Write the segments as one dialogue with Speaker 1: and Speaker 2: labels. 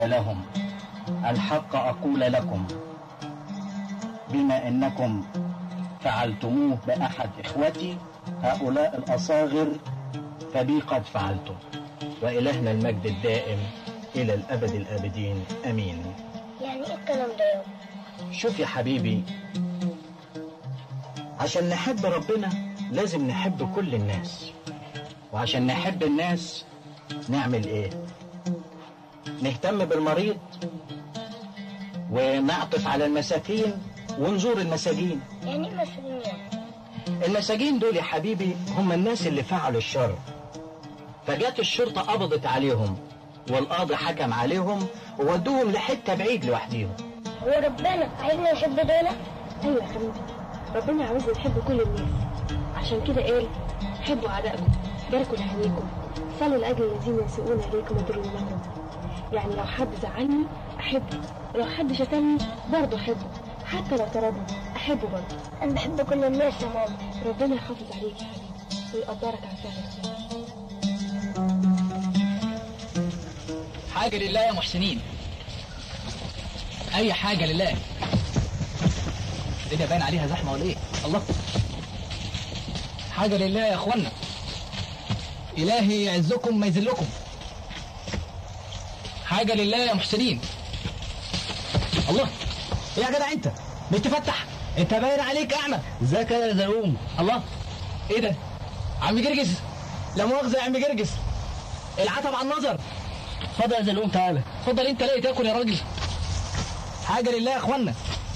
Speaker 1: لهم الحق أقول لكم بما أنكم فعلتموه بأحد إخوتي هؤلاء الأصاغر فبي قد فعلتم وإلهنا المجد الدائم إلى الأبد الآبدين أمين
Speaker 2: يعني ايه الكلام ده يابا
Speaker 1: شوف يا حبيبي عشان نحب ربنا لازم نحب كل الناس وعشان نحب الناس نعمل ايه نهتم بالمريض ونعطف على المساكين ونزور المساجين
Speaker 2: يعني ايه مسؤولين يعني
Speaker 1: المساجين دول يا حبيبي هم الناس اللي فعلوا الشر فجات الشرطة قبضت عليهم والقاضي حكم عليهم وودوهم لحتة بعيد لوحديهم
Speaker 2: هو ربنا عايزنا نحب دول
Speaker 3: ايوه يا حبيبي ربنا عاوزنا نحب كل الناس عشان كده قال حبوا اعدائكم باركوا لحميكم صلوا لاجل الذين يسيئون اليكم ويضرونكم يعني لو حد زعلني احبه ولو حد شتمني برضه احبه حتى لو طردني احبه برضه
Speaker 2: انا بحب كل الناس يا ماما
Speaker 3: ربنا يحافظ عليك يا حبيبي ويقدرك على فعلك
Speaker 4: حاجة لله يا محسنين أي حاجة لله الدنيا باين عليها زحمة ولا إيه؟ الله حاجة لله يا إخوانا إلهي يعزكم ما يذلكم حاجة لله يا محسنين الله إيه يا جدع أنت؟ مش تفتح أنت باين عليك أعمى
Speaker 5: ازيك يا زلوم
Speaker 4: الله إيه ده؟ عم جرجس لا مؤاخذة يا عم جرجس العتب على النظر
Speaker 5: اتفضل يا زلوم تعالى
Speaker 4: اتفضل انت ليه تاكل يا راجل حاجه لله يا اخوانا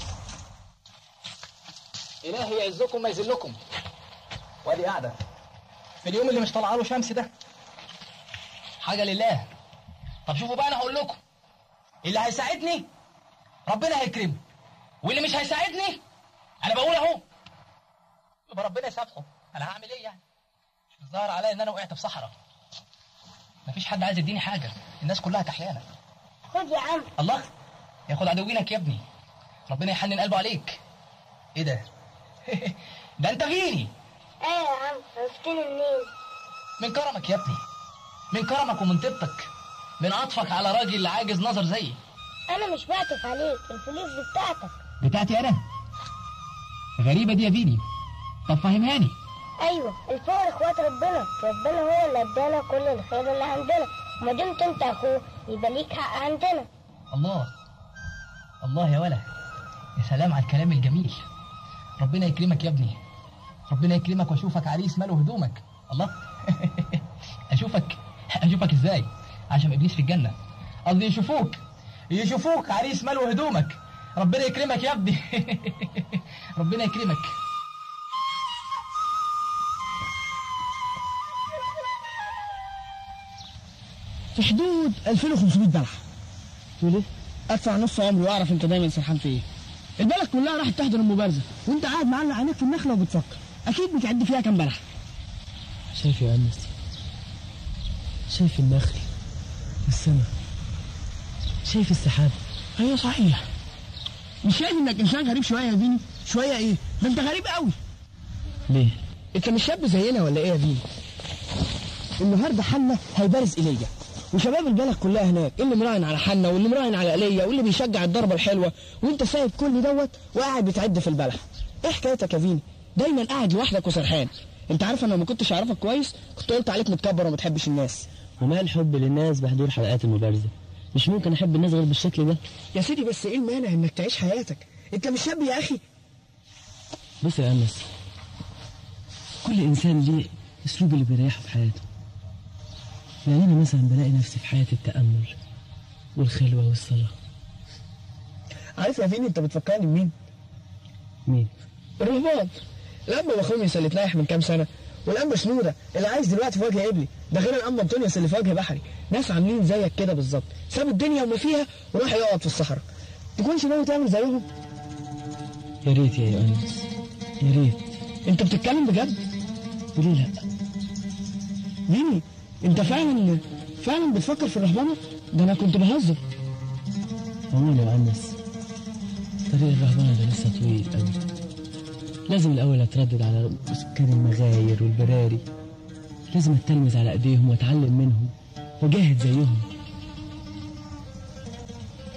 Speaker 4: الهي يعزكم ما يذلكم وادي قاعده في اليوم اللي مش طالعه له شمس ده حاجه لله طب شوفوا بقى انا هقول لكم اللي هيساعدني ربنا هيكرمه واللي مش هيساعدني انا بقول اهو يبقى ربنا يسامحه انا هعمل ايه يعني مش الظاهر عليا ان انا وقعت في صحراء مفيش حد عايز يديني حاجه الناس كلها تحيانا
Speaker 2: خد يا عم
Speaker 4: الله ياخد عدوينك يا ابني ربنا يحنن قلبه عليك ايه ده ده انت فيني
Speaker 2: ايه يا عم عرفتني منين
Speaker 4: من كرمك يا ابني من كرمك ومن طيبتك من عطفك على راجل عاجز نظر زيي
Speaker 2: انا مش بعطف عليك الفلوس دي بتاعتك
Speaker 4: بتاعتي انا غريبه دي يا فيني طب فهمهاني
Speaker 2: ايوه الفقر اخوات ربنا ربنا هو اللي ادانا كل الخير اللي عندنا وما دمت انت اخوه يبقى ليك حق عندنا
Speaker 4: الله الله يا ولا يا سلام على الكلام الجميل ربنا يكرمك يا ابني ربنا يكرمك واشوفك عريس ماله هدومك الله اشوفك اشوفك ازاي عشان ابليس في الجنه قصدي يشوفوك يشوفوك عريس ماله هدومك ربنا يكرمك يا ابني ربنا يكرمك
Speaker 5: في حدود 2500 بلح
Speaker 4: تقول ايه
Speaker 5: ادفع نص عمري واعرف انت دايما سرحان في ايه البلد كلها راحت تحضر المبارزه وانت قاعد معلق عينيك في النخله وبتفكر اكيد بتعد فيها كام بلح
Speaker 6: شايف يا أنس شايف النخل والسماء شايف السحاب
Speaker 5: ايوه صحيح مش شايف انك انسان غريب شويه يا ديني شويه ايه ده انت غريب قوي
Speaker 6: ليه
Speaker 5: انت مش شاب زينا ولا ايه يا ديني النهارده حنا هيبارز ايليا وشباب البلد كلها هناك اللي مراهن على حنا واللي مراهن على ايليا واللي بيشجع الضربه الحلوه وانت سايب كل دوت وقاعد بتعد في البلح ايه حكايتك يا فيني دايما قاعد لوحدك وسرحان انت عارف انا لو ما كنتش اعرفك كويس كنت قلت عليك متكبر وما تحبش الناس
Speaker 6: وما الحب للناس بحضور حلقات المبارزة مش ممكن أحب الناس غير بالشكل ده
Speaker 5: يا سيدي بس ايه المانع انك تعيش حياتك انت مش شاب يا اخي
Speaker 6: بص يا أنس كل إنسان ليه أسلوب اللي بيريحه في حياته يعني أنا مثلا بلاقي نفسي في حياة التأمل والخلوة والصلاة
Speaker 5: عارف يا فيني انت بتفكرني بمين
Speaker 6: مين؟
Speaker 5: الرهبان الأنبا بخوميوس اللي اتنايح من كام سنة والأنبا شنودة اللي عايش دلوقتي في وجه قبلي ده غير الأنبا أنطونيوس اللي في وجه بحري ناس عاملين زيك كده بالظبط سابوا الدنيا وما فيها وراح يقعد في الصحراء تكونش ناوي تعمل زيهم
Speaker 6: يا ريت يا أنس يا ريت
Speaker 5: انت بتتكلم بجد
Speaker 6: وليه لأ؟
Speaker 5: ميمي انت فعلا فعلا بتفكر في الرهبنة ده انا كنت بهزر
Speaker 6: عموما يا أنس طريق الرهبنة ده لسه طويل أوي لازم الأول أتردد على سكان المغاير والبراري لازم أتلمذ على أيديهم وأتعلم منهم وأجاهد زيهم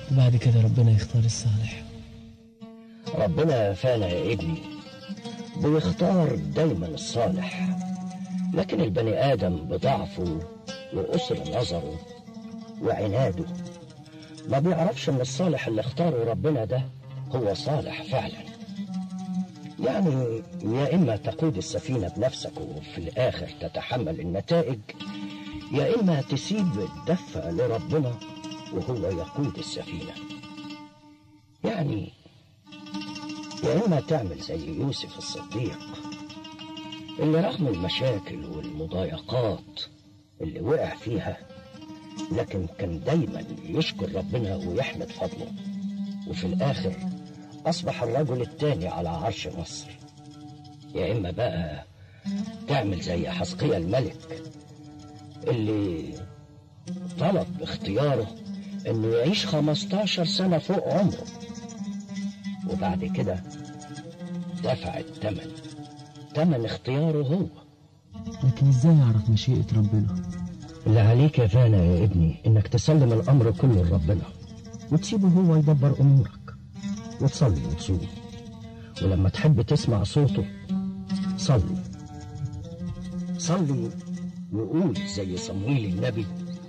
Speaker 6: وبعد كده ربنا يختار الصالح
Speaker 7: ربنا فانا يا ابني بيختار دايما الصالح لكن البني آدم بضعفه وقصر نظره وعناده ما بيعرفش ان الصالح اللي اختاره ربنا ده هو صالح فعلا يعني يا اما تقود السفينة بنفسك وفي الاخر تتحمل النتائج يا اما تسيب الدفة لربنا وهو يقود السفينة يعني يا إما تعمل زي يوسف الصديق اللي رغم المشاكل والمضايقات اللي وقع فيها لكن كان دايما يشكر ربنا ويحمد فضله وفي الآخر أصبح الرجل الثاني على عرش مصر يا إما بقى تعمل زي حسقية الملك اللي طلب اختياره انه يعيش 15 سنة فوق عمره وبعد كده دفع الثمن ثمن اختياره هو
Speaker 6: لكن ازاي اعرف مشيئة ربنا
Speaker 7: اللي عليك يا فانا يا ابني انك تسلم الامر كله لربنا وتسيبه هو يدبر امورك وتصلي وتصوم ولما تحب تسمع صوته صلي صلي وقول زي صمويل النبي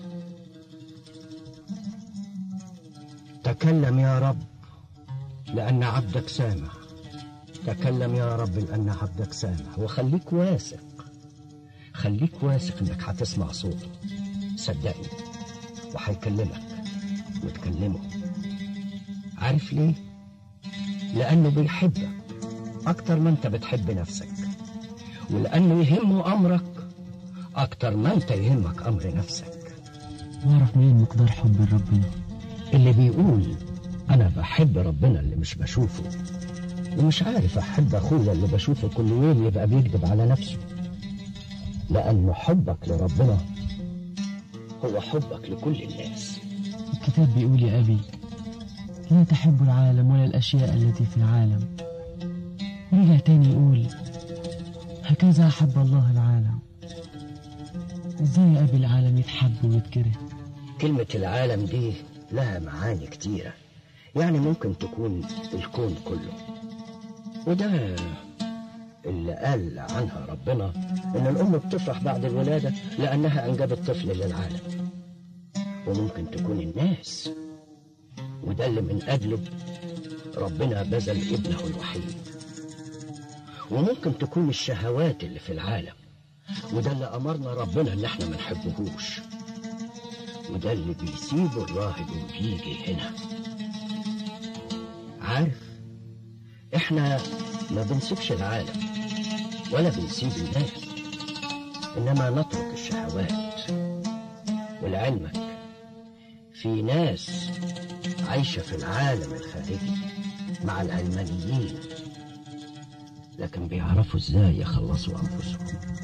Speaker 7: تكلم يا رب لأن عبدك سامع تكلم يا رب لأن عبدك سامع وخليك واثق خليك واثق إنك هتسمع صوته صدقني وهيكلمك وتكلمه عارف ليه؟ لأنه بيحبك أكتر ما أنت بتحب نفسك ولأنه يهمه أمرك أكتر ما أنت يهمك أمر نفسك
Speaker 6: واعرف منين مقدار حب ربنا
Speaker 7: اللي بيقول أنا بحب ربنا اللي مش بشوفه ومش عارف أحب أخويا اللي بشوفه كل يوم يبقى بيكذب على نفسه لأن حبك لربنا هو حبك لكل الناس
Speaker 6: الكتاب بيقول يا أبي لا تحب العالم ولا الأشياء التي في العالم ورجع تاني يقول هكذا أحب الله العالم ازاي يا أبي العالم يتحب ويتكره
Speaker 7: كلمة العالم دي لها معاني كتيرة يعني ممكن تكون الكون كله وده اللي قال عنها ربنا إن الأم بتفرح بعد الولادة لأنها أنجبت طفل للعالم وممكن تكون الناس وده اللي من أجله ربنا بذل ابنه الوحيد وممكن تكون الشهوات اللي في العالم وده اللي أمرنا ربنا إن احنا ما نحبهوش وده اللي بيسيب الراهب وبيجي هنا عارف احنا ما بنسيبش العالم ولا بنسيب الناس انما نترك الشهوات ولعلمك في ناس عايشة في العالم الخارجي مع العلمانيين لكن بيعرفوا ازاي يخلصوا انفسهم